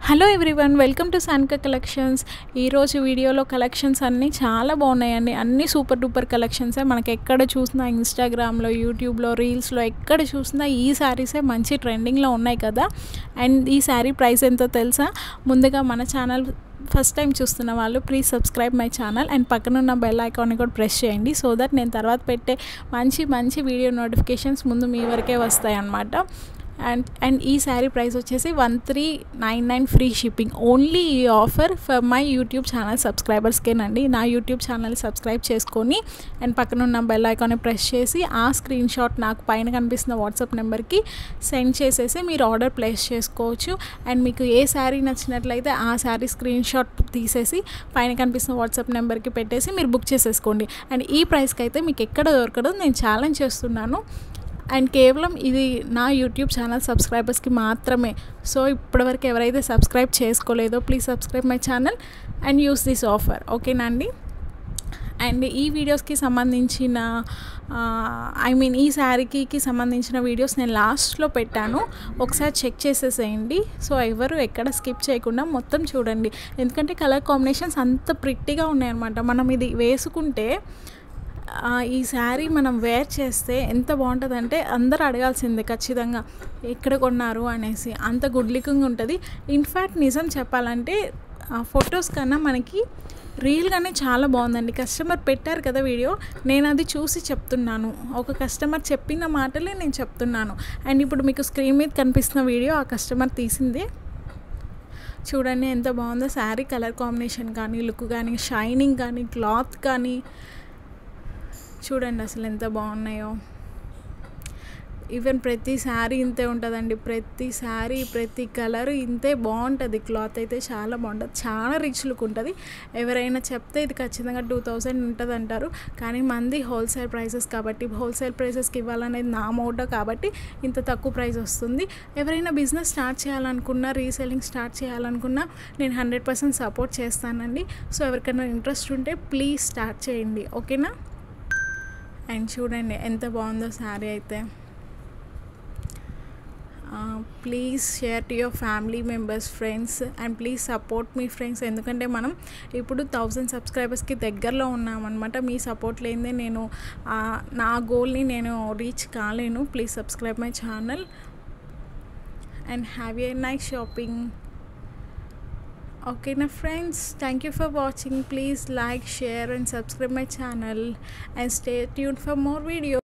hello everyone welcome to Sanka collections ఈరోజు వీడియోలో collections అన్నీ చాలా బాగున్నాయండి అన్నీ సూపర్ డూపర్ కలెక్షన్సే మనకి ఎక్కడ చూసినా ఇన్స్టాగ్రామ్లో యూట్యూబ్లో రీల్స్లో ఎక్కడ చూసినా ఈ శారీసే మంచి ట్రెండింగ్లో ఉన్నాయి కదా అండ్ ఈ శారీ ప్రైస్ ఎంతో తెలుసా ముందుగా మన ఛానల్ ఫస్ట్ టైం చూస్తున్న వాళ్ళు please subscribe my channel and పక్కన ఉన్న బెల్ ఐకాన్ని కూడా ప్రెస్ చేయండి సో దట్ నేను తర్వాత పెట్టే మంచి మంచి వీడియో నోటిఫికేషన్స్ ముందు మీ వరకే వస్తాయి అన్నమాట అండ్ అండ్ ఈ శారీ ప్రైస్ వచ్చేసి one three nine nine free shipping only ఈ offer for my YouTube channel సబ్స్క్రైబర్స్కేనండి నా యూట్యూబ్ ఛానల్ సబ్స్క్రైబ్ చేసుకొని అండ్ పక్కన ఉన్న బెల్ ఐకాన్ని ప్రెస్ చేసి ఆ స్క్రీన్ షాట్ నాకు పైన కనిపిస్తున్న వాట్సాప్ నెంబర్కి సెండ్ చేసేసి మీరు ఆర్డర్ ప్లేస్ చేసుకోవచ్చు అండ్ మీకు ఏ శారీ నచ్చినట్లయితే ఆ శారీ స్క్రీన్ షాట్ తీసేసి పైన కనిపిస్తున్న వాట్సాప్ నెంబర్కి పెట్టేసి మీరు బుక్ చేసేసుకోండి అండ్ ఈ ప్రైస్కి అయితే మీకు ఎక్కడ దొరకదు నేను ఛాలెంజ్ చేస్తున్నాను అండ్ కేవలం ఇది నా యూట్యూబ్ ఛానల్ సబ్స్క్రైబర్స్కి మాత్రమే సో ఇప్పటివరకు ఎవరైతే సబ్స్క్రైబ్ చేసుకోలేదో please subscribe my channel and use this offer ఓకేనా అండి అండ్ ఈ వీడియోస్కి సంబంధించిన ఐ మీన్ ఈ శారీకి సంబంధించిన వీడియోస్ నేను లాస్ట్లో పెట్టాను ఒకసారి చెక్ చేసేసేయండి సో ఎవరు ఎక్కడ స్కిప్ చేయకుండా మొత్తం చూడండి ఎందుకంటే కలర్ కాంబినేషన్స్ అంత ప్రిట్టిగా ఉన్నాయన్నమాట మనం ఇది వేసుకుంటే ఈ శారీ మనం వేర్ చేస్తే ఎంత బాగుంటుందంటే అందరు అడగాల్సిందే ఖచ్చితంగా ఎక్కడ కొన్నారు అనేసి అంత గుడ్ లుకింగ్ ఉంటుంది ఇన్ఫ్యాక్ట్ నిజం చెప్పాలంటే ఫొటోస్ కన్నా మనకి రియల్గానే చాలా బాగుందండి కస్టమర్ పెట్టారు కదా వీడియో నేను అది చూసి చెప్తున్నాను ఒక కస్టమర్ చెప్పిన మాటలే నేను చెప్తున్నాను అండ్ ఇప్పుడు మీకు స్క్రీన్ మీద కనిపిస్తున్న వీడియో ఆ కస్టమర్ తీసిందే చూడండి ఎంత బాగుందో శారీ కలర్ కాంబినేషన్ కానీ లుక్ కానీ షైనింగ్ కానీ క్లాత్ కానీ చూడండి అసలు ఎంత బాగున్నాయో ఈవెన్ ప్రతి శారీ ఇంతే ఉంటుందండి ప్రతి శారీ ప్రతి కలర్ ఇంతే బాగుంటుంది క్లాత్ అయితే చాలా బాగుంటుంది చాలా రిచ్ లుక్ ఉంటుంది ఎవరైనా చెప్తే ఇది ఖచ్చితంగా టూ థౌజండ్ ఉంటుంది అంటారు కానీ మంది హోల్సేల్ ప్రైసెస్ కాబట్టి హోల్సేల్ ప్రైసెస్కి ఇవ్వాలనేది నా మోటో కాబట్టి ఇంత తక్కువ ప్రైస్ వస్తుంది ఎవరైనా బిజినెస్ స్టార్ట్ చేయాలనుకున్నా రీసెల్లింగ్ స్టార్ట్ చేయాలనుకున్నా నేను హండ్రెడ్ పర్సెంట్ సపోర్ట్ చేస్తానండి సో ఎవరికైనా ఇంట్రెస్ట్ ఉంటే ప్లీజ్ స్టార్ట్ చేయండి ఓకేనా అండ్ చూడండి ఎంత బాగుందో శారీ అయితే please share to your family members friends and please support మీ ఫ్రెండ్స్ ఎందుకంటే మనం ఇప్పుడు థౌజండ్ సబ్స్క్రైబర్స్కి దగ్గరలో ఉన్నామన్నమాట మీ సపోర్ట్ లేనిదే నేను నా గోల్ని నేను రీచ్ కాలేను please subscribe my channel and have a nice shopping okay now friends thank you for watching please like share and subscribe my channel and stay tuned for more videos